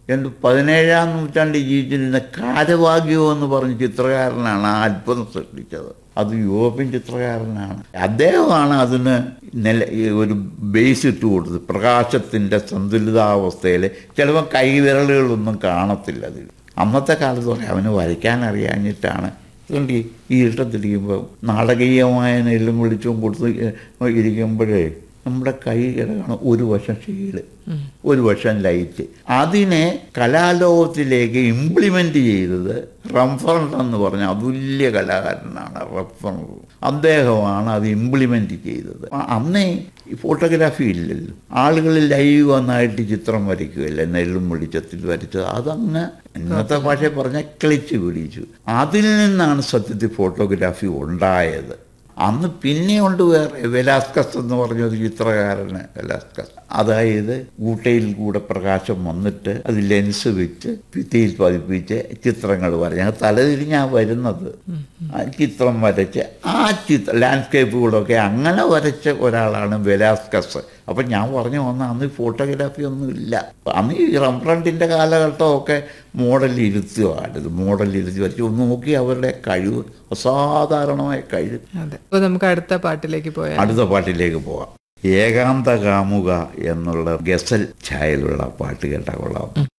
എന്ത് പതിനേഴാം നൂറ്റാണ്ടിൽ ജീവിച്ചിരുന്ന കാരവാഗ്യോ എന്ന് പറഞ്ഞ ചിത്രകാരനാണ് ആ അത്ഭുതം സൃഷ്ടിച്ചത് അത് യൂറോപ്യൻ ചിത്രകാരനാണ് അദ്ദേഹമാണ് അതിന് നില ഈ ഒരു ബേസ് ഇട്ട് കൊടുത്തത് പ്രകാശത്തിൻ്റെ സന്തുലിതാവസ്ഥയിൽ ചിലപ്പോൾ കൈവിരലുകളൊന്നും കാണത്തില്ല അതിൽ അന്നത്തെ കാലത്ത് പറയാം അവന് വരയ്ക്കാൻ അറിയാഞ്ഞിട്ടാണ് അതുകൊണ്ട് ഈ ഇരുട്ടത്തിരിക്കുമ്പോൾ നാടകീയമായ നെല്ലും വിളിച്ചും കൊടുത്ത് ഇരിക്കുമ്പോഴേ നമ്മുടെ കൈ കിടക്കണം ഒരു വശം ഷെയ്ഡ് ഒരു വശം ലൈറ്റ് അതിനെ കലാലോകത്തിലേക്ക് ഇംപ്ലിമെന്റ് ചെയ്തത് റംഫറണ്ട് എന്ന് പറഞ്ഞ അതുല്യ കലാകാരനാണ് റംഫറണ്ട് അദ്ദേഹമാണ് അത് ഇംപ്ലിമെന്റ് ചെയ്തത് ആ അന്നേ ഈ ഫോട്ടോഗ്രാഫി ഇല്ലല്ലോ ആളുകൾ ലൈവ് വന്നായിട്ട് ചിത്രം വരയ്ക്കുകയല്ല നെല്ലും വെളിച്ചത്തിൽ വരച്ചത് അതങ്ങ് ഇന്നത്തെ ഭാഷ പറഞ്ഞ ക്ലിച്ച് പിടിച്ചു അതിൽ നിന്നാണ് സത്യത്തിൽ ഫോട്ടോഗ്രാഫി ഉണ്ടായത് അന്ന് പിന്നെയുണ്ട് വേറെ വെലാസ്കസ് എന്ന് പറഞ്ഞൊരു ചിത്രകാരന് വെലാസ്കസ് അതായത് ഊട്ടയിൽ കൂടെ പ്രകാശം വന്നിട്ട് അത് ലെൻസ് വെച്ച് ഭിത്തിയിൽ പതിപ്പിച്ച് ചിത്രങ്ങൾ വരച്ച് ഞങ്ങൾ തലതിരിഞ്ഞാ വരുന്നത് ആ ചിത്രം വരച്ച് ആ ചിത്ര ലാൻഡ്സ്കേപ്പുകളൊക്കെ അങ്ങനെ വരച്ച ഒരാളാണ് വെലാസ്കസ് അപ്പം ഞാൻ പറഞ്ഞു വന്ന അന്ന് ഈ ഫോട്ടോഗ്രാഫി ഒന്നും ഇല്ല അന്ന് ഈ റംബ്രണ്ടിൻ്റെ കാലഘട്ടമൊക്കെ മോഡൽ ഇരുത്തുകയാണിത് മോഡൽ ഇരുത്തി വരച്ച് ഒന്ന് നോക്കി അവരുടെ കഴിവ് അസാധാരണമായ കഴിവ് അതെ അപ്പൊ നമുക്ക് അടുത്ത പാട്ടിലേക്ക് പോയാൽ അടുത്ത പാട്ടിലേക്ക് പോവാം ഏകാന്ത കാമുക എന്നുള്ള ഗസൽ ഛായയിലുള്ള പാട്ട് കേട്ടാ കൊള്ളാം